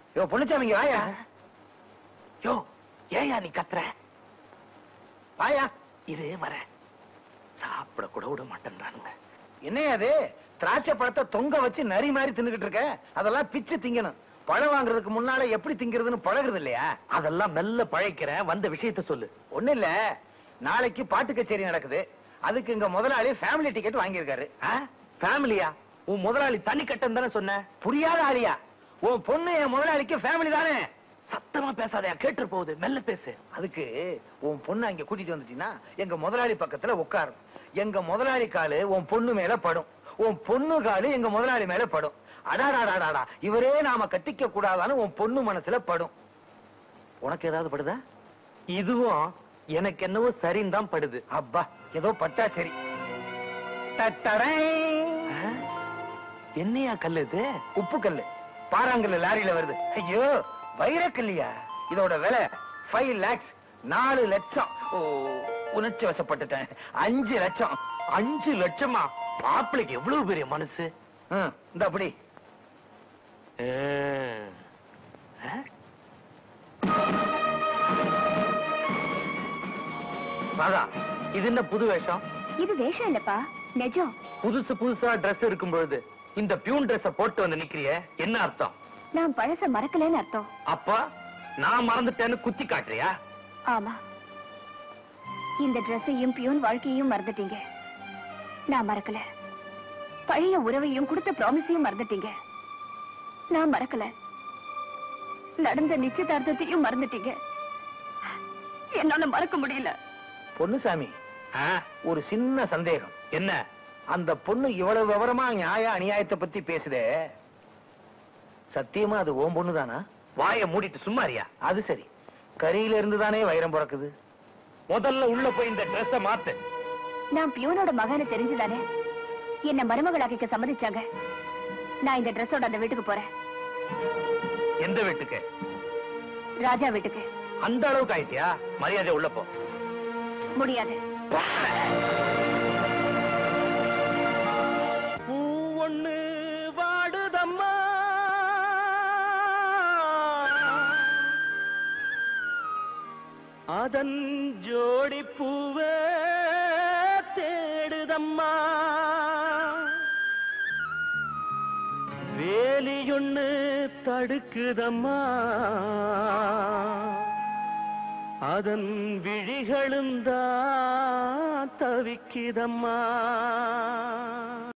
யோ பொண்ணுச்சாமிங்க வாயா யோ ஏயா நீ கத்துற வாயா இரு வர சாப்பிட கூட விட மாட்டேன்றானுங்க என்னையா அது திராட்சை பழத்தை தொங்க வச்சு நரி மாதிரி தின்னுகிட்டு இருக்க அதெல்லாம் பிச்சு திங்கணும் பழம் வாங்குறதுக்கு முன்னால எப்படி திங்கிறதுன்னு பழகுறது இல்லையா அதெல்லாம் மெல்ல பழைக்கிறேன் வந்த விஷயத்த சொல்லு ஒண்ணு இல்ல நாளைக்கு பாட்டு கச்சேரி நடக்குது அதுக்கு இங்க முதலாளி ஃபேமிலி டிக்கெட் வாங்கியிருக்காரு ஃபேமிலியா உன் முதலாளி தனி கட்டம் தானே சொன்ன புரியாத ஆளியா உன் பொண்ணு என் முதலாளிக்கு ஃபேமிலி தானே சத்தமா பேசாதயா கேட்டு போகுது மெல்ல பேசு அதுக்கு உன் பொண்ணு அங்க கூட்டிட்டு வந்துட்டீங்கன்னா எங்க முதலாளி பக்கத்துல உட்காரும் எங்க முதலாளி காலு உன் பொண்ணு மேல படும் உன் பொண்ணு காலு எங்க முதலாளி மேல படும் அடாடாடாடாடா இவரே நாம கட்டிக்க கூடாதான்னு உன் பொண்ணு மனசுல படும் உனக்கு ஏதாவது படுதா இதுவும் எனக்கு என்னவோ சரின்னு தான் படுது அப்பா ஏதோ பட்டா சரி தட்டடை. ஆ? என்னையா கல்லு இது உப்பு கல்லு பாறாங்கல்லு லாரியில வருது ஐயோ வைரக்கல்லியா இதோட விலை ஃபைவ் லேக்ஸ் நாலு லட்சம் ஓ உணர்ச்சி வசப்பட்டுட்டேன் அஞ்சு லட்சம் அஞ்சு லட்சமா மாப்பிளைக்கு எவ்வளவு பெரிய மனசு ம், இந்த அப்படி ஆ? ராதா இது என்ன புது வேஷம் இது வேஷம் இல்லப்பா நிஜம் புதுசு புதுசா Dress இருக்கும் பொழுது இந்த பியூன் Dress போட்டு வந்து நிக்கிறியே என்ன அர்த்தம் நான் பழச மறக்கலன்னு அர்த்தம் அப்பா நான் மறந்துட்டேன்னு குத்தி காட்டுறியா ஆமா இந்த ட்ரெஸ்ஸையும் பியூன் வாழ்க்கையையும் மறந்துட்டீங்க நான் மறக்கல பழைய உறவையும் கொடுத்த ப்ராமிஸையும் மறந்துட்டீங்க நான் மறக்கல நடந்த நிச்சயதார்த்தத்தையும் மறந்துட்டீங்க என்னால மறக்க முடியல பொன்னுசாமி ஆ? ஒரு சின்ன சந்தேகம் என்ன அந்த பொண்ணு இவ்வளவு விவரமா நியாய அநியாயத்தை பத்தி பேசுதே சத்தியமா அது ஓம் பொண்ணு தானா வாய மூடிட்டு சும்மாரியா அது சரி கரியில இருந்து தானே வைரம் பிறக்குது முதல்ல உள்ள போய் இந்த Dress-அ மாத்து நான் பியூனோட மகனை தெரிஞ்சுதானே என்ன மருமகளாக்கிக்க சம்மதிச்சாங்க நான் இந்த ட்ரெஸ்ஸோட அந்த வீட்டுக்கு போறேன் எந்த வீட்டுக்கு ராஜா வீட்டுக்கு அந்த அளவுக்கு ஆயிட்டியா மரியாதை உள்ள போ முடியாது பூ ஒண்ணு வாடுதம்மா அதன் ஜோடி பூவே தேடுதம்மா வேலியொன்னு தடுக்குதம்மா அதன் விழிகளும் தான் தவிக்குதம்மா